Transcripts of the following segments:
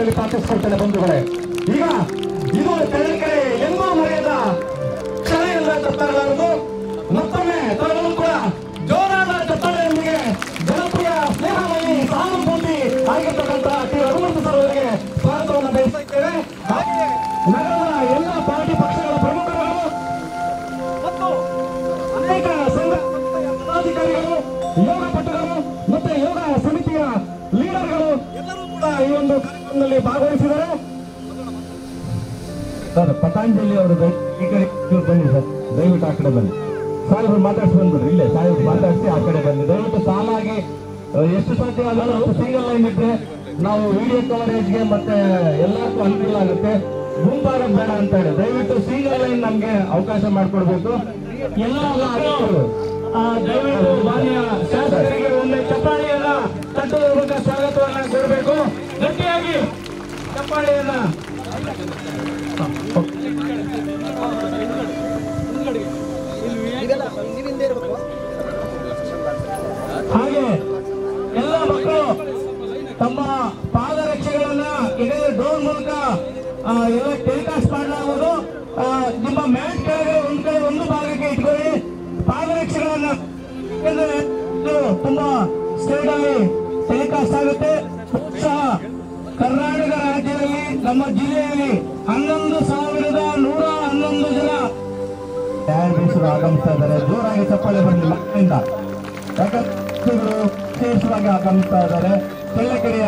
ಅಂತೇಳಿ ಪ್ರಾರ್ಥಿಸ್ಕೊಳ್ತೇನೆ ಬಂಧುಗಳೇ ಈಗ ಇದು ತೆಳಕೆರೆ ಎಂದೂ ಮರೆಯದ ಕ್ಷಣ ಇಲ್ಲ ತಪ್ಪಾಗಲಾರದು ಮತ್ತೊಮ್ಮೆ ತಾವೆಲ್ಲರೂ ಕೂಡ ಜೋರಾದ ಚಪ್ಪಾಳೆಯೊಂದಿಗೆ ಜನಪ್ರಿಯ ಸ್ನೇಹಮಯಿ ಸಹಾನುಭೂತಿ ಆಗಿರ್ತಕ್ಕಂಥ ಟಿ ರಘುವಂತ ಸರ್ ಅವರಿಗೆ ಸ್ವಾಗತವನ್ನು ಬಯಸುತ್ತೇವೆ ಹಾಗೆ ನಗರದ ಎಲ್ಲ ಪಾರ್ಟಿ ಪಕ್ಷಗಳ ಪ್ರಮುಖರು ಮತ್ತು ಅನೇಕ ಸಂಘ ಸಂಸ್ಥೆಯ ಪದಾಧಿಕಾರಿಗಳು ಯೋಗ ಪಟುಗಳು ಮತ್ತೆ ಯೋಗ ಸಮಿತಿಯ ಲೀಡರ್ಗಳು ಎಲ್ಲರೂ ಕೂಡ ಈ ಒಂದು ಕಾರ್ಯಕ್ರಮದಲ್ಲಿ ಭಾಗವಹಿಸಿದ್ದಾರೆ ಸರ್ ಪತಾಂಜಲಿ ಅವರು ಈ ಕಡೆ ಚೂರು ಬನ್ನಿ ಸರ್ ದಯವಿಟ್ಟು ಆ ಕಡೆ ಬನ್ನಿ ಸಾಹೇಬ್ರು ಮಾತಾಡ್ಸಿ ಬಂದ್ಬಿಡ್ರಿ ಇಲ್ಲೇ ಸಾಹೇಬ್ರು ಮಾತಾಡಿಸಿ ಆ ಕಡೆ ಬನ್ನಿ ದಯವಿಟ್ಟು ಸಾಲಾಗಿ ಅಹ್, ಎಷ್ಟು ಸಾಧ್ಯ ಆಗಲ್ಲ ಸಿಂಗಲ್ ಲೈನ್ ಇದ್ರೆ ನಾವು ವಿಡಿಯೋ ಕವರೇಜ್ಗೆ ಮತ್ತೆ ಎಲ್ಲರಿಗೂ ಅನುಕೂಲ ಆಗುತ್ತೆ ಗುಂಪಾಗೋದು ಬೇಡ ಅಂತ ಹೇಳಿ ದಯವಿಟ್ಟು ಸಿಂಗಲ್ ಲೈನ್ ನಮ್ಗೆ ಅವಕಾಶ ಮಾಡಿಕೊಡ್ಬೇಕು ಎಲ್ಲ ಮಕ್ಕಳು, ಆ, ದಯವಿಟ್ಟು ಮಾನ್ಯ ಶಾಸಕರಿಗೆ ಒಮ್ಮೆ ಚಪ್ಪಾಳಿಯನ್ನ ತಟ್ಟುವ ಮೂಲಕ ಸ್ವಾಗತವನ್ನ ಕೊಡಬೇಕು ಗಟ್ಟಿಯಾಗಿ ಚಪ್ಪಾಳಿಯನ್ನ ಹಾಗೆ ಎಲ್ಲ ಮಕ್ಕಳು ತಮ್ಮ ಪಾದರಕ್ಷೆಗಳನ್ನ ಇದೇ ಡ್ರೋನ್ ಮೂಲಕ ಆ, ಎಲ್ಲ ಟೆಲಿಕಾಸ್ಟ್ ಮಾಡಲಾಗುವುದು ಆ, ನಿಮ್ಮ ಮ್ಯಾಟ್ ಕೆಳಗೆ ಒಂದ್ ಕಡೆ ಒಂದು ಭಾಗಕ್ಕೆ ಇಟ್ಕೊಳ್ಳಿ ಪಾದರಕ್ಷೆಗಳನ್ನ ಯಾಕಂದ್ರೆ ಇದು ತುಂಬಾ ಸ್ಪೀಡ್ ಆಗಿ ಟೆಲಿಕಾಸ್ಟ್ ಆಗುತ್ತೆ ಸಹ ಕರ್ನಾಟಕ ರಾಜ್ಯದಲ್ಲಿ ನಮ್ಮ ಜಿಲ್ಲೆಯಲ್ಲಿ ಹನ್ನೊಂದು ಸಾವಿರದ ನೂರ ಹನ್ನೊಂದು ಜನ ಟೈರ್ ಬೀಸರು ಆಗಮಿಸ್ತಾ ಇದ್ದಾರೆ ಜೋರಾಗಿ ಚಪ್ಪಾಳೆ ಬರಲಿ ಮಕ್ಕಳಿಂದ ಯಾಕಂದ್ರೆ ವಿಶೇಷವಾಗಿ ಆಗಮಿಸ್ತಾ ಇದ್ದಾರೆ ಚಳ್ಳಕೆರೆಯ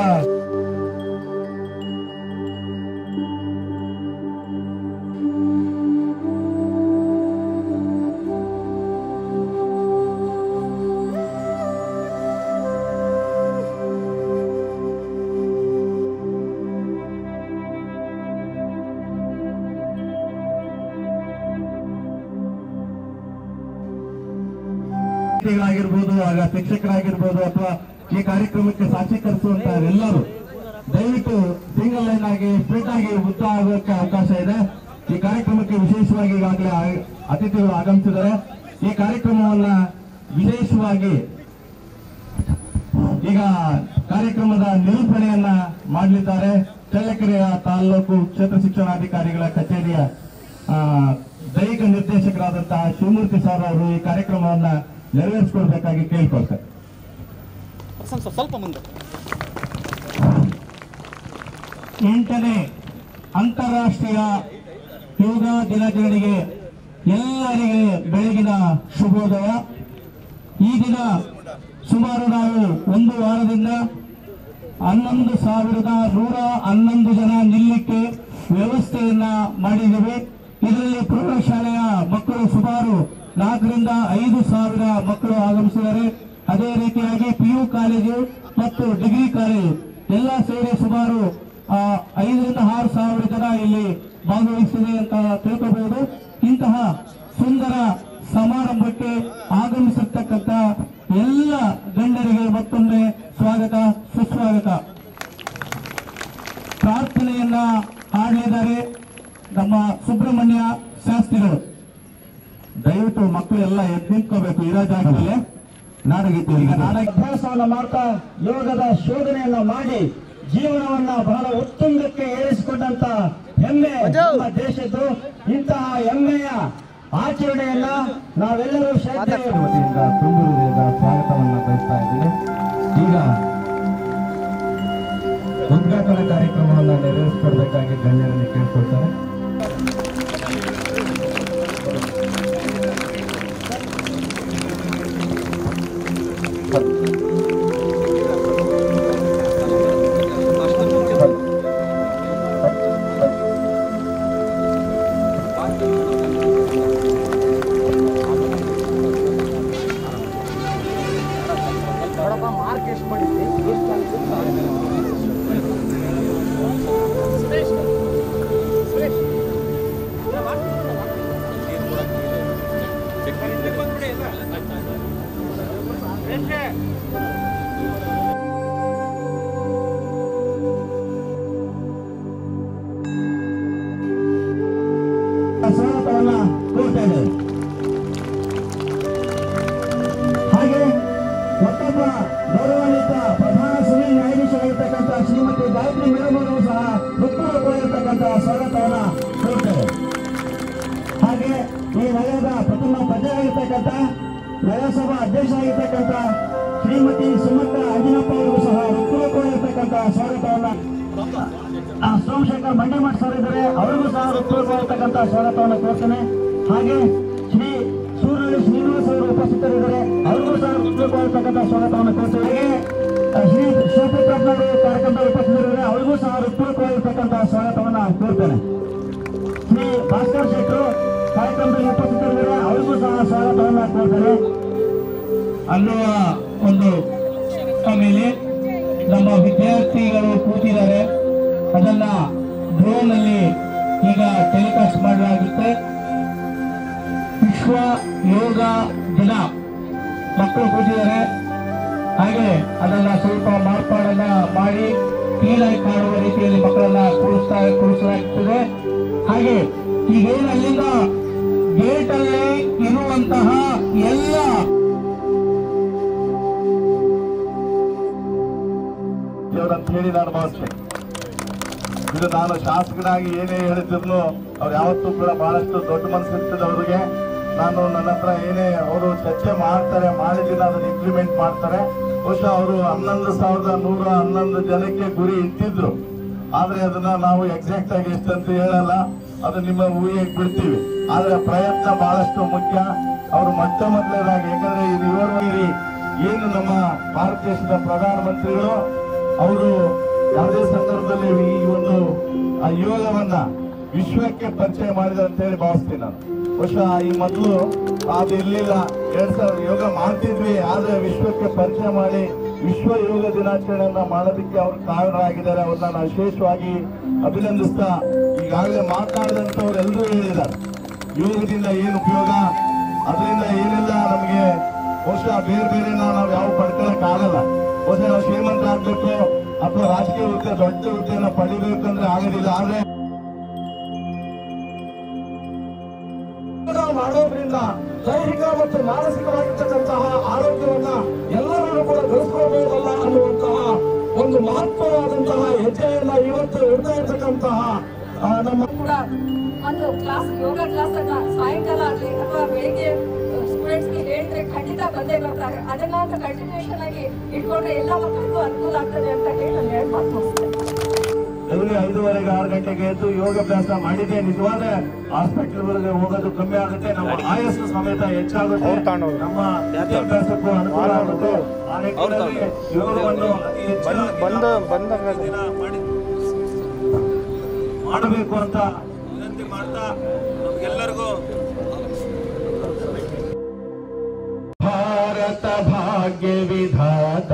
ಆಗಿರ್ಬೋದು ಆಗ ಶಿಕ್ಷಕರಾಗಿರ್ಬೋದು ಅಥವಾ ಈ ಕಾರ್ಯಕ್ರಮಕ್ಕೆ ಸಾಕ್ಷೀಕರಿಸುವಂತ ಎಲ್ಲರೂ ದಯವಿಟ್ಟು ಸಿಂಗಲ್ ಲೈನ್ ಆಗಿ ಸ್ಪ್ರೆಡ್ ಆಗಿ ಉದ್ದ ಆಗೋಕ್ಕೆ ಅವಕಾಶ ಇದೆ ಈ ಕಾರ್ಯಕ್ರಮಕ್ಕೆ ವಿಶೇಷವಾಗಿ ಈಗಾಗಲೇ ಆ- ಅತಿಥಿಗಳು ಆಗಮಿಸಿದ್ದಾರೆ ಈ ಕಾರ್ಯಕ್ರಮವನ್ನ ವಿಶೇಷವಾಗಿ ಈಗ ಕಾರ್ಯಕ್ರಮದ ನಿರೂಪಣೆಯನ್ನ ಮಾಡಲಿದ್ದಾರೆ ಚಳ್ಳಕೆರೆಯ ತಾಲೂಕು ಕ್ಷೇತ್ರ ಶಿಕ್ಷಣಾಧಿಕಾರಿಗಳ ಕಚೇರಿಯ ಆ, ದೈಹಿಕ ನಿರ್ದೇಶಕರಾದಂತಹ ಶಿವಮೂರ್ತಿ ಸರ್ ಅವರು ಈ ಕಾರ್ಯಕ್ರಮವನ್ನ ನೆರವೇರಿಸಿಕೊಳ್ಬೇಕಾಗಿ ಕೇಳ್ಕೊಳ್ತಾರೆ ಸ್ವಲ್ಪ ಸ್ವಲ್ಪ ಮುಂದೆ ಎಂಟನೇ ಅಂತಾರಾಷ್ಟ್ರೀಯ ಯೋಗ ದಿನಾಚರಣೆಗೆ ಎಲ್ಲರಿಗೆ ಬೆಳಗಿನ ಶುಭೋದಯ ಈ ದಿನ ಸುಮಾರು ನಾವು ಒಂದು ವಾರದಿಂದ ಹನ್ನೊಂದು ಸಾವಿರದ ನೂರ ಹನ್ನೊಂದು ಜನ ನಿಲ್ಲಕ್ಕೆ ವ್ಯವಸ್ಥೆಯನ್ನ ಮಾಡಿದ್ದೇವೆ ಇದರಲ್ಲಿ ಪ್ರೌಢಶಾಲೆಯ ಮಕ್ಕಳು ಸುಮಾರು ನಾಲ್ಕರಿಂದ ಐದು ಸಾವಿರ ಮಕ್ಕಳು ಆಗಮಿಸಿದ್ದಾರೆ ಅದೇ ರೀತಿಯಾಗಿ ಪಿಯು ಕಾಲೇಜು ಮತ್ತು ಡಿಗ್ರಿ ಕಾಲೇಜು ಎಲ್ಲ ಸೇರಿ ಸುಮಾರು ಆ, ಐದರಿಂದ ಆರು ಸಾವಿರ ಜನ ಇಲ್ಲಿ ಭಾಗವಹಿಸಿದೆ ಅಂತ ತಿಳ್ಕೋಬಹುದು ಇಂತಹ ಸುಂದರ ಸಮಾರಂಭಕ್ಕೆ ಆಗಮಿಸಿರ್ತಕ್ಕಂಥ ಎಲ್ಲ ಗಣ್ಯರಿಗೆ ಮತ್ತೊಮ್ಮೆ ಸ್ವಾಗತ ಸುಸ್ವಾಗತ ಪ್ರಾರ್ಥನೆಯನ್ನ ಹಾಡಲಿದ್ದಾರೆ ನಮ್ಮ ಸುಬ್ರಹ್ಮಣ್ಯ ಶಾಸ್ತ್ರಿಗಳು ದಯವಿಟ್ಟು ಮಕ್ಕಳು ಎಲ್ಲ ಎದ್ದು ನಿಂತ್ಕೋಬೇಕು ಇರೋ ಜಾಗದಲ್ಲಿ ನಾಡಗೀತೆ ಈಗ ನಾಡ ಅಭ್ಯಾಸವನ್ನ ಮಾಡ್ತಾ ಯೋಗದ ಶೋಧನೆಯನ್ನ ಮಾಡಿ ಜೀವನವನ್ನ ಬಹಳ ಉತ್ತುಂಗಕ್ಕೆ ಏರಿಸಿಕೊಂಡಂತ ಹೆಮ್ಮೆ ನಮ್ಮ ದೇಶದ್ದು ಇಂತಹ ಹೆಮ್ಮೆಯ ಆಚರಣೆಯನ್ನ ನಾವೆಲ್ಲರೂ ಶ್ರದ್ಧೆ ವತಿಯಿಂದ ತುಂಬ ಹೃದಯದ ಸ್ವಾಗತವನ್ನ ಬಯಸ್ತಾ ಇದ್ದೀನಿ ಈಗ ಉದ್ಘಾಟನಾ ಕಾರ್ಯಕ್ರಮವನ್ನು ನೆರವೇರಿಸಿಕೊಡ್ಬೇಕಾಗಿ ಗಣ್ಯರಲ್ಲಿ ಕೇಳ್ಕೊಳ್ತಾರೆ ಮಾರ್ಕ್ ಎಷ್ಟು ಮಾಡಿದ್ರಿ ಎಷ್ಟು ಅಧ್ಯಕ್ಷರಾಗಿರ್ತಕ್ಕಂಥ ಶ್ರೀಮತಿ ಗಾಯತ್ರಿ ಮೇಡಮ್ ಅವರು ಸಹ ಹೃತ್ಪೂರ್ವಕವಾಗಿರ್ತಕ್ಕಂಥ ಸ್ವಾಗತವನ್ನ ಕೋರ್ತೇವೆ ಹಾಗೆ ಈ ನಗರದ ಪ್ರಥಮ ಪ್ರಜೆಯಾಗಿರ್ತಕ್ಕಂಥ ನಗರಸಭಾ ಅಧ್ಯಕ್ಷರಾಗಿರ್ತಕ್ಕಂಥ ಶ್ರೀಮತಿ ಸುಮಕ್ಕ ಅಂಜನಪ್ಪ ಅವರಿಗೂ ಸಹ ಹೃತ್ಪೂರ್ವಕವಾಗಿರ್ತಕ್ಕಂಥ ಸ್ವಾಗತವನ್ನ ಆ, ಸೋಮಶೇಖರ್ ಮಂಡಿಮಠ್ ಸರ್ ಇದ್ದಾರೆ ಅವರಿಗೂ ಸಹ ಹೃತ್ಪೂರ್ವಕವಾಗಿರ್ತಕ್ಕಂಥ ಸ್ವಾಗತವನ್ನು ಕೋರ್ತೇನೆ ಹಾಗೆ ಶ್ರೀ ಸೂರ್ಯಳ್ಳಿ ಶ್ರೀನಿವಾಸ್ ಅವರು ಉಪಸ್ಥಿತರಿದ್ದಾರೆ ಅವರಿಗೂ ಸಹ ಹೃತ್ಪೂರ್ವಕವಾಗಿರ್ತಕ್ಕಂಥ ಸ್ವಾಗತವನ್ನು ಕೋರ್ತೇವೆ ಹಾಗೆ ಆ, ಶ್ರೀ ಶಿವಪುತ್ರಪ್ಪನವರು ಕಾರ್ಯಕ್ರಮದಲ್ಲಿ ಉಪಸ್ಥಿತರಿದ್ದಾರೆ ಅವರಿಗೂ ಸಹ ಹೃತ್ಪೂರ್ವಕವಾಗಿರ್ತಕ್ಕಂಥ ಸ್ವಾಗತವನ್ನು ಕೋರ್ತೇನೆ ಶ್ರೀ ಭಾಸ್ಕರ್ ಶೆಟ್ಟರು ಕಾರ್ಯಕ್ರಮದಲ್ಲಿ ಉಪಸ್ಥಿತರಿದ್ದಾರೆ ಅವರಿಗೂ ಸಹ ಸ್ವಾಗತವನ್ನು ಕೋರ್ತೇನೆ ಅನ್ನುವ ಒಂದು ಮೇಲೆ ನಮ್ಮ ವಿದ್ಯಾರ್ಥಿಗಳು ಕೂತಿದ್ದಾರೆ ಅದನ್ನ ಡ್ರೋನ್ ಅಲ್ಲಿ ಈಗ ಟೆಲಿಕಾಸ್ಟ್ ಮಾಡಲಾಗುತ್ತೆ ವಿಶ್ವ ಯೋಗ ದಿನ ಮಕ್ಕಳು ಕೂತಿದ್ದಾರೆ ಹಾಗೆ ಅದನ್ನ ಸ್ವಲ್ಪ ಮಾರ್ಪಾಡನ್ನ ಮಾಡಿ ಕ್ಲೀನಾಗಿ ಕಾಣುವ ರೀತಿಯಲ್ಲಿ ಮಕ್ಕಳನ್ನ ಕೂರಿಸ್ತಾ ಕೂರಿಸಲಾಗ್ತದೆ ಹಾಗೆ ಈಗೇನು ಅಲ್ಲಿಂದ ಗೇಟ್ ಅಲ್ಲಿ ಇರುವಂತಹ ಎಲ್ಲ ಅಂತ ಹೇಳಿ ನಾನು ಭಾವಿಸ್ತೇನೆ ಇದು ನಾನು ಶಾಸಕನಾಗಿ ಏನೇ ಹೇಳಿದ್ರು ಅವ್ರು ಯಾವತ್ತೂ ಕೂಡ ಬಹಳಷ್ಟು ದೊಡ್ಡ ಮನಸ್ಸಿರ್ತದೆ ಅವರಿಗೆ ನಾನು ನನ್ನ ಹತ್ರ ಏನೇ ಅವರು ಚರ್ಚೆ ಮಾಡ್ತಾರೆ ಮಾಡಿದಿನ ಅದನ್ನ ಇಂಪ್ಲಿಮೆಂಟ್ ಮಾಡ್ತಾರೆ ಬಹುಶಃ ಅವರು ಹನ್ನೊಂದು ಸಾವಿರದ ನೂರ ಹನ್ನೊಂದು ಜನಕ್ಕೆ ಗುರಿ ಇಟ್ಟಿದ್ರು ಆದ್ರೆ ಅದನ್ನ ನಾವು ಎಕ್ಸಾಕ್ಟ್ ಆಗಿ ಎಷ್ಟಂತ ಹೇಳಲ್ಲ ಅದು ನಿಮ್ಮ ಊಹೆಗೆ ಬಿಡ್ತೀವಿ ಆದ್ರೆ ಪ್ರಯತ್ನ ಬಹಳಷ್ಟು ಮುಖ್ಯ ಅವರು ಮೊಟ್ಟ ಮೊದಲನೇದಾಗಿ ಯಾಕಂದ್ರೆ ಇದು ಇವರು ಏನು ನಮ್ಮ ಭಾರತ ದೇಶದ ಪ್ರಧಾನಮಂತ್ರಿಗಳು ಅವರು ಯಾವುದೇ ಸಂದರ್ಭದಲ್ಲಿ ಈ ಒಂದು ಆ ಯೋಗವನ್ನ ವಿಶ್ವಕ್ಕೆ ಪರಿಚಯ ಮಾಡಿದ ಅಂತ ಹೇಳಿ ಭಾವಿಸ್ತೀನಿ ನಾನು ಬಹುಶಃ ಈ ಮೊದಲು ಅದು ಇರ್ಲಿಲ್ಲ ಎರಡ್ ಸಾವಿರ ಯೋಗ ಮಾಡ್ತಿದ್ವಿ ಆದ್ರೆ ವಿಶ್ವಕ್ಕೆ ಪರಿಚಯ ಮಾಡಿ ವಿಶ್ವ ಯೋಗ ದಿನಾಚರಣೆಯನ್ನ ಮಾಡೋದಕ್ಕೆ ಅವರು ಕಾರಣರಾಗಿದ್ದಾರೆ ಅವ್ರನ್ನ ನಾನು ವಿಶೇಷವಾಗಿ ಅಭಿನಂದಿಸ್ತಾ ಈಗಾಗಲೇ ಮಾತನಾಡಿದಂಥವ್ರು ಎಲ್ಲರೂ ಹೇಳಿದ್ದಾರೆ ಯೋಗದಿಂದ ಏನು ಉಪಯೋಗ ಅದರಿಂದ ಏನೆಲ್ಲ ನಮಗೆ ಬಹುಶಃ ಬೇರೆ ಬೇರೆ ನಾವು ಯಾವ ಪಡ್ಕೊಳಕ್ ಆಗಲ್ಲ ಬಹುಶಃ ನಾವು ಶ್ರೀಮಂತ ಆಗ್ಬೇಕು ಅಥವಾ ರಾಜಕೀಯ ಹುದ್ದೆ ದೊಡ್ಡ ಹುದ್ದೆನ ಪಡಿಬೇಕಂದ್ರೆ ಆಗೋದಿಲ್ಲ ಆದ್ರೆ ಯೋಗ ಮಾಡೋದ್ರಿಂದ ದೈಹಿಕ ಮತ್ತು ಮಾನಸಿಕವಾಗಿರ್ತಕ್ಕಂತಹ ಆರೋಗ್ಯವನ್ನ ಎಲ್ಲರೂ ಕೂಡ ಗಳಿಸ್ಕೋಬಹುದಲ್ಲ ಅನ್ನುವಂತಹ ಒಂದು ಮಹತ್ವವಾದಂತಹ ಹೆಜ್ಜೆಯನ್ನ ಇವತ್ತು ಇಡ್ತಾ ಇರ್ತಕ್ಕಂತಹ ಆ, ನಮ್ಮ ಕೂಡ ಒಂದು ಕ್ಲಾಸ್ ಯೋಗ ಕ್ಲಾಸ್ ಅನ್ನ ಸಾಯಂಕಾಲ ಆಗಲಿ ಅಥವಾ ಬೆಳಿಗ್ಗೆ ಸ್ಟೂಡೆಂಟ್ಸ್ ಗೆ ಹೇಳಿದ್ರೆ ಖಂಡಿತ ಬಂದೇ ಬರ್ತಾರೆ ಅದನ್ನ ಅಂತ ಕಂಟಿನ್ಯೂಷನ್ ಆಗಿ ಇಟ್ಕೊಂಡ್ರೆ ಎಲ್ಲ ಮಕ್ಕಳಿಗೂ ಅನುಕೂಲ ಆಗ್ತದೆ ಅಂತ ಹೇಳಿ ನಾನು ಎರಡು ಮಾತು ಮುಗಿಸ್ತೇನೆ ಬೆಳಗ್ಗೆ ಐದೂವರೆಗೆ ಆರು ಗಂಟೆಗೆ ಎದ್ದು ಯೋಗಾಭ್ಯಾಸ ಮಾಡಿದ್ರೆ ನಿಜವಾದ ಹಾಸ್ಪಿಟಲ್ ವರೆಗೆ ಹೋಗೋದು ಕಮ್ಮಿ ಆಗುತ್ತೆ ನಮ್ಮ ಆಯಸ್ಸು ಸಮೇತ ಹೆಚ್ಚಾಗುತ್ತೆ ನಮ್ಮ ವಿದ್ಯಾಭ್ಯಾಸಕ್ಕೂ ಅನುಕೂಲ ಆಗುತ್ತೆ ಆ ನಿಟ್ಟಿನಲ್ಲಿ ಯೋಗವನ್ನು ಅತಿ ಹೆಚ್ಚಿನ ಬಂದ ಬಂದಂಗ ದಿನ ಮಾಡಿ- ಮಾಡಬೇಕು ಅಂತ ವಿನಂತಿ ಮಾಡ್ತಾ ನಮ್ಗೆಲ್ಲರಿಗೂ ಭಾರತ ಭಾಗ್ಯ ವಿಧಾತ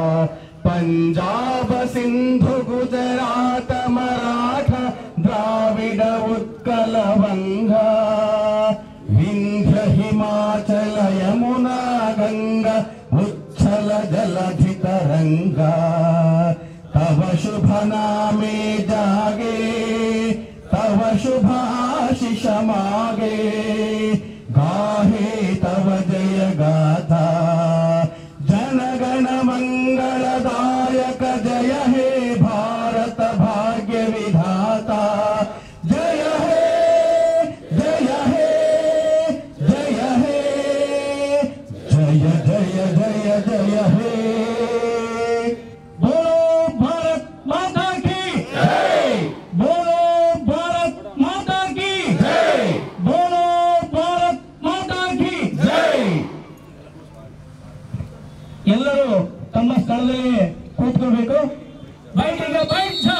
ಪಂಜಾಬ ಸಿಂಧು ಗುಜರಾತ ಮರಾಠ ದ್ರಾವಿಡ ಉತ್ಕಲ ವಂಗ ವಿಂಧ್ಯ ಹಿಮಾಚಲ ಯಮುನಾ ಗಂಗ ಉಚ್ಛಲ ಜಲಧಿ ತರಂಗ ತವ ಶುಭ ನಾಮೆ ಜಾಗೆ ತವ ಶುಭ ಆಶಿಷ ಮಾಗೆ गाहे तव जय गाथा जनगण मंगलदायक जय हे भारत भाग्य विधाता जय हे जय हे जय हे जय जय जय जय हे बोलो भारत माता की जय बोलो भारत माता की जय बोलो भारत माता की जय ಎಲ್ಲರೂ ತಮ್ಮ ಸ್ಥಳದಲ್ಲಿ ಕೂತ್ಕೊಳ್ಬೇಕು ಬೈಕ್ ಈಗ ಬೈಕ್ ಛ.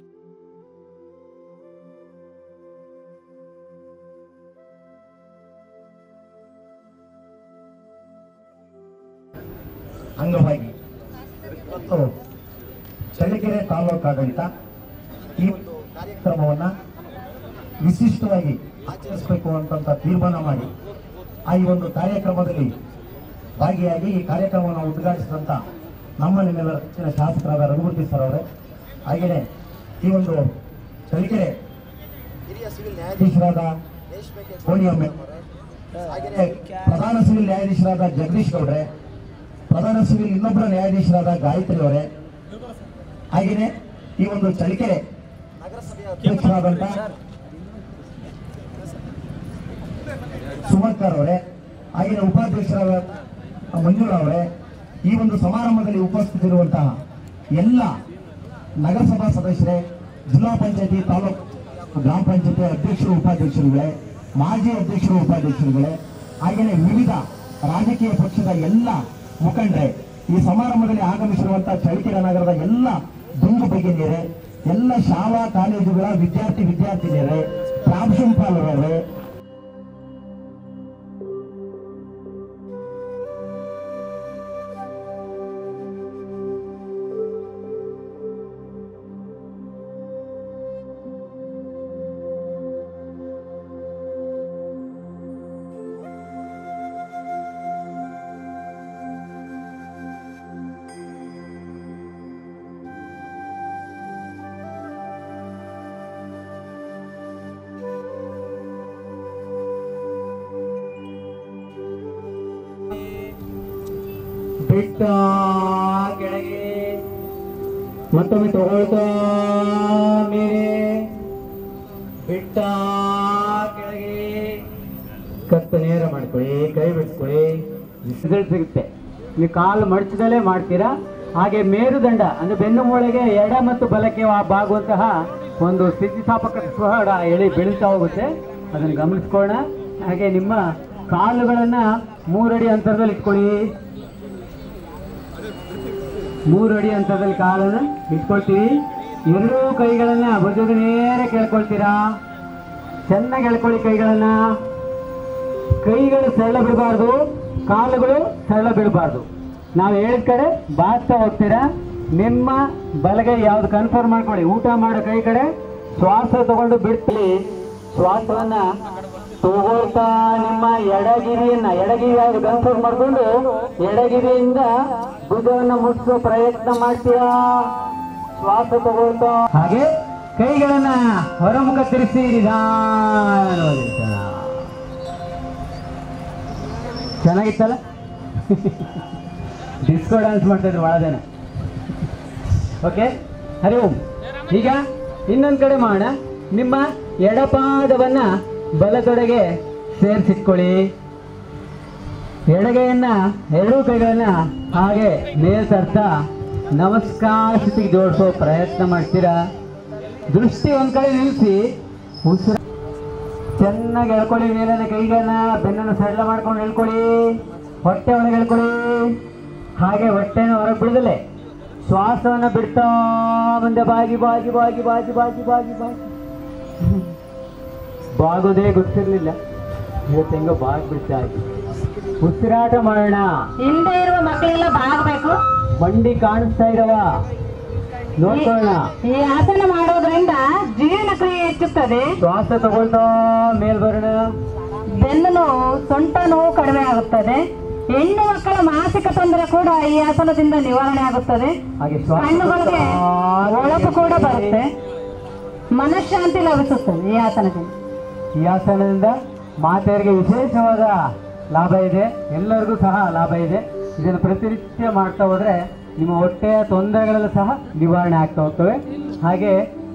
ಅಂಗವಾಗಿ ಇವತ್ತು ಚಳ್ಳಕೆರೆ ತಾಲೂಕು ಆಡಳಿತ ಈ ಒಂದು ಕಾರ್ಯಕ್ರಮವನ್ನ ವಿಶಿಷ್ಟವಾಗಿ ಆಚರಿಸಬೇಕು ಅಂತಂತ ತೀರ್ಮಾನ ಮಾಡಿ ಆ ಈ ಒಂದು ಕಾರ್ಯಕ್ರಮದಲ್ಲಿ ಭಾಗಿಯಾಗಿ ಈ ಕಾರ್ಯಕ್ರಮವನ್ನು ಉದ್ಘಾಟಿಸಿದಂತ ನಮ್ಮ ನಿಮ್ಮೆಲ್ಲರ ಹೆಚ್ಚಿನ ಶಾಸಕರಾದ ರಘುಮೂರ್ತಿ ಸರ್ ಅವರೇ ಹಾಗೆಯೇ ಈ ಒಂದು ಚಳ್ಳಕೆರೆ ಹಿರಿಯ ಸಿವಿಲ್ ನ್ಯಾಯಾಧೀಶ ಅಧ್ಯಕ್ಷರಾದ ರೇಷ್ಮೆಗೆ ಕೋಣಿಯೊಮ್ಮೆ ಹಾಗೆಯೇ ಪ್ರಧಾನ ಸಿವಿಲ್ ನ್ಯಾಯಾಧೀಶರಾದ ಜಗದೀಶ್ ಗೌಡ್ರೆ ಪ್ರಧಾನ ಸಿವಿಲ್ ಇನ್ನೊಬ್ಬರ ನ್ಯಾಯಾಧೀಶರಾದ ಗಾಯತ್ರಿ ಅವರೇ ಹಾಗೆಯೇ ಈ ಒಂದು ಚಳಿಕೆರೆ ನಗರಸಭೆಯ ಅಧ್ಯಕ್ಷರಾದಂತ ಸುಮಂಕರ್ ಅವರೇ ಹಾಗೆಯೇ ಉಪಾಧ್ಯಕ್ಷರಾದ ಮಂಜುಳಾ ಅವರೇ ಈ ಒಂದು ಸಮಾರಂಭದಲ್ಲಿ ಉಪಸ್ಥಿತಿರುವಂತಹ ಎಲ್ಲ ನಗರಸಭಾ ಸದಸ್ಯರೇ ಜಿಲ್ಲಾ ಪಂಚಾಯತಿ ತಾಲೂಕು ಗ್ರಾಮ ಪಂಚಾಯತಿ ಅಧ್ಯಕ್ಷರು ಉಪಾಧ್ಯಕ್ಷರುಗಳೇ ಮಾಜಿ ಅಧ್ಯಕ್ಷರು ಉಪಾಧ್ಯಕ್ಷರುಗಳೇ ಹಾಗೆಯೇ ವಿವಿಧ ರಾಜಕೀಯ ಪಕ್ಷದ ಎಲ್ಲ ಮುಖಂಡರೇ ಈ ಸಮಾರಂಭದಲ್ಲಿ ಆಗಮಿಸಿರುವಂತಹ ಚಳ್ಳಕೆರೆ ನಗರದ ಎಲ್ಲ ದುಂದು ಭಗಿನಿಯರೇ ಎಲ್ಲ ಶಾಲಾ ಕಾಲೇಜುಗಳ ವಿದ್ಯಾರ್ಥಿ ವಿದ್ಯಾರ್ಥಿನಿಯರೇ ಪ್ರಾಂಶುಪಾಲರೇ ಬಿಟ್ಟ ಕೆಳಗೆ ಮತ್ತೊಮ್ಮೆ ತಗೊಳ್ತಾ ಮೇಲೆ ಬಿಟ್ಟ ಕೆಳಗೆ ಕತ್ತು ನೇರ ಮಾಡ್ಕೊಳ್ಳಿ ಕೈ ಬಿಟ್ಕೊಳ್ಳಿ ರಿಸಲ್ಟ್ ಸಿಗುತ್ತೆ ನೀವು ಕಾಲು ಮಡಚದಲ್ಲೇ ಮಾಡ್ತೀರಾ ಹಾಗೆ ಮೇರುದಂಡ ಅಂದ್ರೆ ಬೆನ್ನು ಮೂಳೆಗೆ ಎಡ ಮತ್ತು ಬಲಕ್ಕೆ ವಾ- ಬಾಗುವಂತಹ ಒಂದು ಸ್ಥಿತಿಸ್ಥಾಪಕ ಸ್ವರ ಎಳಿ ಬೆಳೀತಾ ಹೋಗುತ್ತೆ ಅದನ್ನು ಗಮನಿಸ್ಕೊಳ್ಳೋಣ ಹಾಗೆ ನಿಮ್ಮ ಕಾಲುಗಳನ್ನ ಮೂರಡಿ ಅಂತರದಲ್ಲಿ ಇಟ್ಕೊಳ್ಳಿ ಮೂರು ಅಡಿ ಅಂತರದಲ್ಲಿ ಕಾಲನ್ನ ಇಟ್ಕೊಳ್ತೀವಿ ಎರಡೂ ಕೈಗಳನ್ನ ಭುಜದ ನೇರ ಕೇಳ್ಕೊಳ್ತೀರಾ ಚೆನ್ನಾಗಿ ಎಳ್ಕೊಳ್ಳಿ ಕೈಗಳನ್ನ ಕೈಗಳು ಸರಳ ಬಿಡಬಾರ್ದು ಕಾಲುಗಳು ಸರಳ ಬಿಡಬಾರ್ದು ನಾವು ಹೇಳಿದ ಕಡೆ ಬಾಗ್ತಾ ಹೋಗ್ತೀರಾ ನಿಮ್ಮ ಬಲಗೈ ಯಾವ್ದು ಕನ್ಫರ್ಮ್ ಮಾಡ್ಕೊಳ್ಳಿ ಊಟ ಮಾಡೋ ಕೈ ಕಡೆ ಶ್ವಾಸ ತಗೊಂಡು ಬಿಡ್ತೀವಿ ಶ್ವಾಸವನ್ನ ತಗೊಳ್ತಾ ನಿಮ್ಮ ಎಡಗಿರಿಯನ್ನ ಎಡಗಿರಿ ಯಾವ್ದು ಕನ್ಫರ್ಮ್ ಮಾಡ್ಕೊಂಡು ಎಡಗಿರಿಯಿಂದ ಭುಜವನ್ನ ಮುಟ್ಟಿಸೋ ಪ್ರಯತ್ನ ಮಾಡ್ತೀರಾ ಶ್ವಾಸ ತಗೊಳ್ತಾ ಹಾಗೆ ಕೈಗಳನ್ನ ಹೊರಮುಖ ತಿರುಗಿಸಿ ನಿಧಾನವಾಗಿ ನಿಧಾನ. ಚೆನ್ನಾಗಿತ್ತಲ್ಲ ಡಿಸ್ಕೋ ಡ್ಯಾನ್ಸ್ ಮಾಡ್ತಾ ಇದ್ರು ಭಾಳ ಜನ ಓಕೆ ಹರಿ ಓಂ ಈಗ ಇನ್ನೊಂದು ಕಡೆ ಮಾಡೋಣ ನಿಮ್ಮ ಎಡಪಾದವನ್ನ ಬಲತೊಡೆಗೆ ಸೇರಿಸಿಟ್ಕೊಳ್ಳಿ ಎಡಗೈಯನ್ನ ಎರಡೂ ಕೈಗಳನ್ನ ಹಾಗೆ ಮೇಲ್ ತರ್ತಾ ನಮಸ್ಕಾರ ಸ್ಥಿತಿಗೆ ಜೋಡಿಸೋ ಪ್ರಯತ್ನ ಮಾಡ್ತೀರಾ ದೃಷ್ಟಿ ಒಂದ್ ಕಡೆ ನಿಲ್ಲಿಸಿ ಉಸಿರ ಚೆನ್ನಾಗಿ ಎಳ್ಕೊಳ್ಳಿ ಮೇಲಿನ ಕೈಗಳನ್ನ ಬೆನ್ನನ್ನು ಸರಳ ಮಾಡ್ಕೊಂಡು ಎಳ್ಕೊಳ್ಳಿ ಹೊಟ್ಟೆ ಒಳಗೆ ಎಳ್ಕೊಳ್ಳಿ ಹಾಗೆ ಹೊಟ್ಟೆನ ಹೊರಗೆ ಬಿಡದಲೆ ಶ್ವಾಸವನ್ನ ಬಿಡ್ತಾ ಮುಂದೆ ಬಾಗಿ ಬಾಗಿ ಬಾಗಿ ಬಾಗಿ ಬಾಗಿ ಬಾಗಿ ಬಾಗಿ ಬಾಗೋದೇ ಗೊತ್ತಿರಲಿಲ್ಲ ಇವತ್ತು ಹೆಂಗೋ ಬಾಗಿ ಬಿಡ್ತಾ ಇದ್ವಿ ಉಸಿರಾಟ ಮಾಡೋಣ ಹಿಂದೆ ಇರುವ ಮಕ್ಕಳೆಲ್ಲ ಬಾಗಬೇಕು ಮಂಡಿ ಕಾಣಿಸ್ತಾ ಇರವ ನೋಡ್ಕೊಳ್ಳೋಣ ಈ ಆಸನ ಮಾಡೋದ್ರಿಂದ ಜೀರ್ಣಕ್ರಿಯೆ ಹೆಚ್ಚುತ್ತದೆ ಶ್ವಾಸ ತಗೊಳ್ತಾ ಮೇಲ್ ಬರೋಣ ಬೆನ್ನು ನೋವು ಸೊಂಟ ನೋವು ಕಡಿಮೆ ಆಗುತ್ತದೆ ಹೆಣ್ಣು ಮಕ್ಕಳ ಮಾನಸಿಕ ತೊಂದರೆ ಕೂಡ ಈ ಆಸನದಿಂದ ನಿವಾರಣೆ ಆಗುತ್ತದೆ ಹಾಗೆ ಶ್ವಾಸ ಕಣ್ಣುಗಳಿಗೆ ತಗೊಳ್ತಾ ಒಳಪು ಕೂಡ ಬರುತ್ತೆ ಮನಃಶಾಂತಿ ಲಭಿಸುತ್ತದೆ ಈ ಆಸನದಿಂದ ಈ ಆಸನದಿಂದ ಮಾತೆಯರಿಗೆ ವಿಶೇಷವಾದ ಲಾಭ ಇದೆ ಎಲ್ಲರಿಗೂ ಸಹ ಲಾಭ ಇದೆ ಇದನ್ನು ಪ್ರತಿನಿತ್ಯ ಮಾಡ್ತಾ ಹೋದ್ರೆ ನಿಮ್ಮ ಹೊಟ್ಟೆಯ ತೊಂದರೆಗಳೆಲ್ಲ ಸಹ ನಿವಾರಣೆ ಆಗ್ತಾ ಹೋಗ್ತವೆ ಹಾಗೆ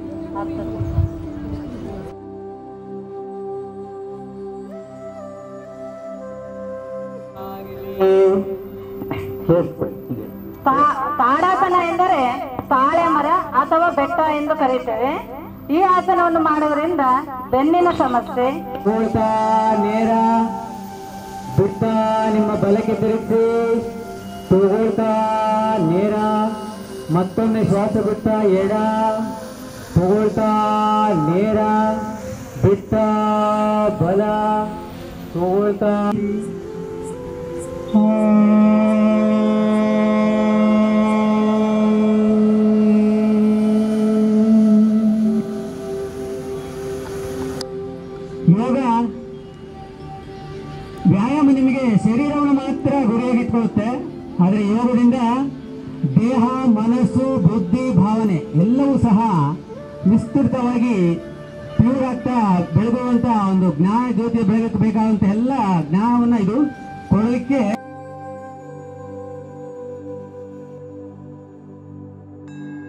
ಸೇರಿಸ್ಕೊಳ್ಳಿ. ತಾ- ತಾಡಾಸನ ಎಂದರೆ ತಾಳೆ ಮರ ಅಥವಾ ಬೆಟ್ಟ ಎಂದು ಕರೆಯುತ್ತೇವೆ ಈ ಆಸನವನ್ನು ಮಾಡುವುದರಿಂದ ಬೆನ್ನಿನ ಸಮಸ್ಯೆ ತಗೊಳ್ತಾ ನೇರ ಬಿಟ್ಟ ನಿಮ್ಮ ಬಲಕ್ಕೆ ತಿರುಗಿಸಿ ತಗೊಳ್ತಾ ನೇರ ಮತ್ತೊಮ್ಮೆ ಶ್ವಾಸ ಬಿಟ್ಟ ಎಡ ತಗೊಳ್ತಾ ನೇರ ಬಿಟ್ಟ ಬಲ ತಗೊಳ್ತಾ ಯೋಗ ವ್ಯಾಯಾಮ ನಿಮಗೆ ಶರೀರವನ್ನು ಮಾತ್ರ ಗುರಿಯಾಗಿಟ್ಕೊಳ್ಳುತ್ತೆ ಆದರೆ ಯೋಗದಿಂದ ದೇಹ ಮನಸ್ಸು ಬುದ್ಧಿ ಭಾವನೆ ಎಲ್ಲವೂ ಸಹ ವಿಸ್ತೃತವಾಗಿ ತೀವ್ರಾಗ್ತಾ ಬೆಳಗುವಂತ ಒಂದು ಜ್ಞಾನ ಜ್ಯೋತಿ ಬೆಳಗಕ್ಕೆ ಬೇಕಾದಂತ ಎಲ್ಲ ಜ್ಞಾನವನ್ನ ಇದು ಕೊಡಲಿಕ್ಕೆ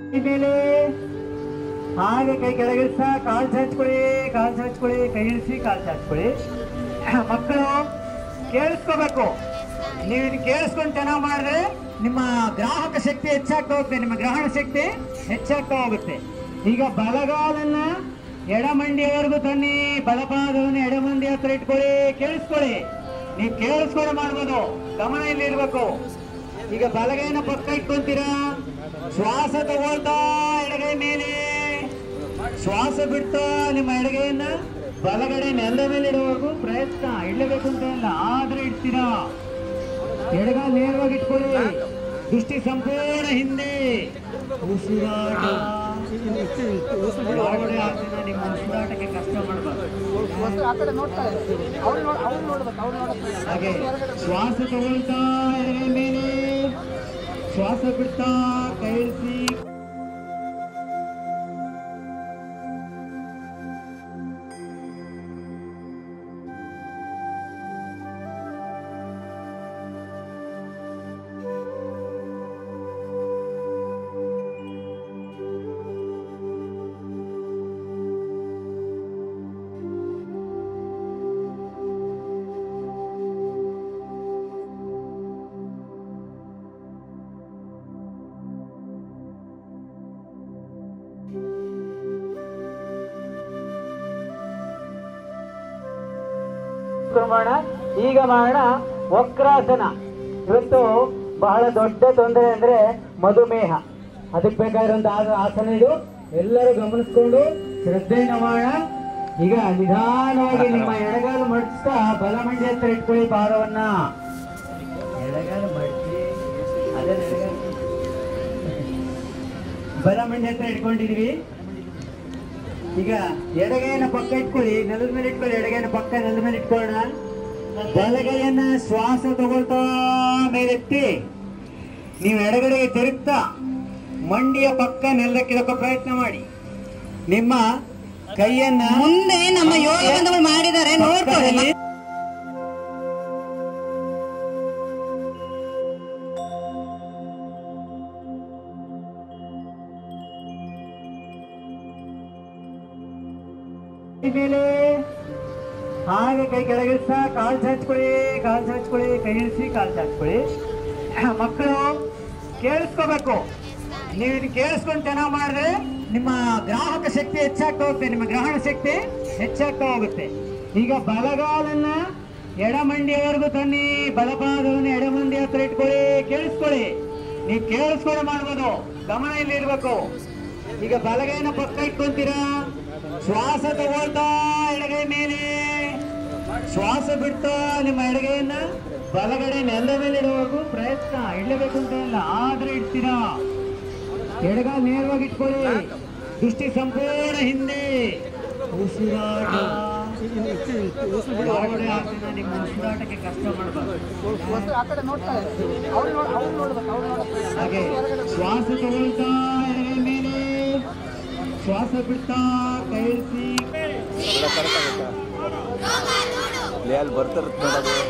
ಮೇಲೆ ಹಾಗೆ ಕೈ ಕೆಳಗಿಳಿಸ ಕಾಲ್ ಚಾಚ್ಕೊಳ್ಳಿ ಕಾಲ್ ಚಾಚ್ಕೊಳ್ಳಿ ಕೈ ಇಳಿಸಿ ಕಾಲ್ ಚಾಚ್ಕೊಳ್ಳಿ ಮಕ್ಕಳು ಕೇಳಿಸ್ಕೋಬೇಕು ನೀವು ಇದು ಕೇಳಿಸ್ಕೊಂಡು ಚೆನ್ನಾಗಿ ಮಾಡಿದ್ರೆ ನಿಮ್ಮ ಗ್ರಾಹಕ ಶಕ್ತಿ ಹೆಚ್ಚಾಗ್ತಾ ಹೋಗುತ್ತೆ ನಿಮ್ಮ ಗ್ರಹಣ ಶಕ್ತಿ ಹೆಚ್ಚಾಗ್ತಾ ಹೋಗುತ್ತೆ ಈಗ ಬಲಗಾಲನ್ನ ಎಡಮಂಡಿಯವರೆಗೂ ತನ್ನಿ ಬಲಪಾದವನ್ನು ಎಡಮಂಡಿ ಹತ್ರ ಇಟ್ಕೊಳ್ಳಿ ಕೇಳಿಸ್ಕೊಳ್ಳಿ ನೀವು ಕೇಳಿಸ್ಕೊಂಡು ಮಾಡ್ಬೋದು ಗಮನ ಇಲ್ಲಿ ಇರ್ಬೇಕು ಈಗ ಬಲಗೈನ ಪಕ್ಕ ಇಟ್ಕೊಂತೀರಾ ಶ್ವಾಸ ತಗೊಳ್ತಾ ಎಡಗೈ ಮೇಲೆ ಶ್ವಾಸ ಬಿಡ್ತಾ ನಿಮ್ಮ ಎಡಗೈಯನ್ನ ಬಲಗಡೆ ನೆಲದ ಮೇಲೆ ಇಡುವವರೆಗೂ ಪ್ರಯತ್ನ ಇಡಲೇಬೇಕು ಅಂತ ಇಲ್ಲ ಆದ್ರೆ ಇಡ್ತೀರಾ ಎಡಗಾಲ್ ನೇರವಾಗಿ ಇಟ್ಕೊಳ್ಳಿ ದೃಷ್ಟಿ ಸಂಪೂರ್ಣ ಹಿಂದೆ ಉಸಿರಾಟ ಯಾವುದೇ ಆಸನ ನಿಮ್ಮ ಉಸಿರಾಟಕ್ಕೆ ಕಷ್ಟ ಮಾಡಬಾರ್ದು ಆ ಕಡೆ ನೋಡ್ತಾ ಇದ್ದಾರೆ ಅವ್ರು ನೋಡ್ ಅವ್ರು ನೋಡ್ಬೇಕು ಅವ್ರು ನೋಡ್ಬೇಕು ಹಾಗೆ ಶ್ವಾಸ ತಗೊಳ್ತಾ ಎಡಗೈ ಮೇಲೆ ಶ್ವಾಸ ಬಿಡ್ತಾ ಕೈ ಇಳಿಸಿ ಮಾಡೋಣ ಈಗ ಮಾಡೋಣ ವಕ್ರಾಸನ ಇವತ್ತು ಬಹಳ ದೊಡ್ಡ ತೊಂದರೆ ಅಂದ್ರೆ ಮಧುಮೇಹ ಅದಕ್ಕೆ ಬೇಕಾಗಿರುವಂತ ಆಸನ ಇದು ಎಲ್ಲರೂ ಗಮನಿಸ್ಕೊಂಡು ಶ್ರದ್ಧೆಯಿಂದ ಮಾಡೋಣ ಈಗ ನಿಧಾನವಾಗಿ ನಿಮ್ಮ ಎಡಗಾಲು ಮಡಿಸ್ತಾ ಬಲಮಂಡಿ ಹತ್ರ ಇಟ್ಕೊಳ್ಳಿ ಭಾರವನ್ನ ಎಡಗಾಲು ಮಡಿಸಿ ಅದೇ ಎಡಗಾಲು. ಬಲಮಂಡಿ ಹತ್ರ ಇಟ್ಕೊಂಡಿದೀವಿ ಈಗ ಎಡಗೈನ ಪಕ್ಕ ಇಟ್ಕೊಳ್ಳಿ ನೆಲದ ಮೇಲೆ ಇಟ್ಕೊಳ್ಳಿ ಎಡಗೈನ ಪಕ್ಕ ನೆಲದ ಮೇಲೆ ಇಟ್ಕೊಳ್ಳೋಣ ಬಲಗೈಯನ್ನ ಶ್ವಾಸ ತಗೊಳ್ತಾ ಮೇಲೆತ್ತಿ ನೀವು ಎಡಗಡೆಗೆ ತಿರುಗ್ತಾ ಮಂಡಿಯ ಪಕ್ಕ ನೆಲಕ್ಕಿಡಕ್ಕೆ ಪ್ರಯತ್ನ ಮಾಡಿ ನಿಮ್ಮ ಕೈಯನ್ನ ಮುಂದೆ ನಮ್ಮ ಯೋಗ ಬಂಧುಗಳು ಮಾಡಿದ್ದಾರೆ ನೋಡ್ಕೊಳ್ಳಿ ಪಕ್ಕದಲ್ಲಿ ಮೇಲೆ ಹಾಗೆ ಕೈ ಕೆಳಗಿಳಿಸ ಕಾಲ್ ಚಾಚ್ಕೊಳ್ಳಿ ಕಾಲ್ ಚಾಚ್ಕೊಳ್ಳಿ ಕೈ ಇಳಿಸಿ ಕಾಲ್ ಚಾಚ್ಕೊಳ್ಳಿ ಮಕ್ಕಳು ಕೇಳಿಸ್ಕೋಬೇಕು ನೀವು ಇದು ಕೇಳಿಸ್ಕೊಂಡು ಚೆನ್ನಾಗಿ ಮಾಡಿದ್ರೆ ನಿಮ್ಮ ಗ್ರಾಹಕ ಶಕ್ತಿ ಹೆಚ್ಚಾಗ್ತಾ ಹೋಗುತ್ತೆ ನಿಮ್ಮ ಗ್ರಹಣ ಶಕ್ತಿ ಹೆಚ್ಚಾಗ್ತಾ ಹೋಗುತ್ತೆ ಈಗ ಬಲಗಾಲನ್ನ ಎಡಮಂಡಿಯವರೆಗೂ ತನ್ನಿ ಬಲಪಾದವನ್ನು ಎಡಮಂಡಿ ಹತ್ರ ಇಟ್ಕೊಳ್ಳಿ ಕೇಳಿಸ್ಕೊಳ್ಳಿ ನೀವು ಕೇಳಿಸ್ಕೊಂಡು ಮಾಡ್ಬೋದು ಗಮನ ಇಲ್ಲಿ ಇರ್ಬೇಕು ಈಗ ಬಲಗೈನ ಪಕ್ಕ ಇಟ್ಕೊಂತೀರಾ ಶ್ವಾಸ ತಗೊಳ್ತಾ ಎಡಗೈ ಮೇಲೆ ಶ್ವಾಸ ಬಿಡ್ತಾ ನಿಮ್ಮ ಎಡಗೈಯನ್ನ ಬಲಗಡೆ ನೆಲದ ಮೇಲೆ ಇಡುವವರೆಗೂ ಪ್ರಯತ್ನ ಇಡಲೇಬೇಕು ಅಂತ ಇಲ್ಲ ಆದ್ರೆ ಇಡ್ತೀರಾ ಎಡಗಾಲ್ ನೇರವಾಗಿ ಇಟ್ಕೊಳ್ಳಿ ದೃಷ್ಟಿ ಸಂಪೂರ್ಣ ಹಿಂದೆ ಉಸಿರಾಟ ಯಾವುದೇ ಆಸನ ನಿಮ್ಮ ಉಸಿರಾಟಕ್ಕೆ ಕಷ್ಟ ಮಾಡಬಾರ್ದು ಆ ಕಡೆ ನೋಡ್ತಾ ಇದ್ದಾರೆ ಅವ್ರು ನೋಡ್ ಅವ್ರು ನೋಡ್ಬೇಕು ಅವ್ರು ನೋಡ್ಬೇಕು ಹಾಗೆ ಶ್ವಾಸ ತಗೊಳ್ತಾ ಎಡಗೈ ಮೇಲೆ ಶ್ವಾಸ ಬಿಡ್ತಾ ಕೈ ಇಳಿಸಿ ಅಲ್ಲಿ ಬರ್ತಿರುತ್ತೆ ನೋಡೋದು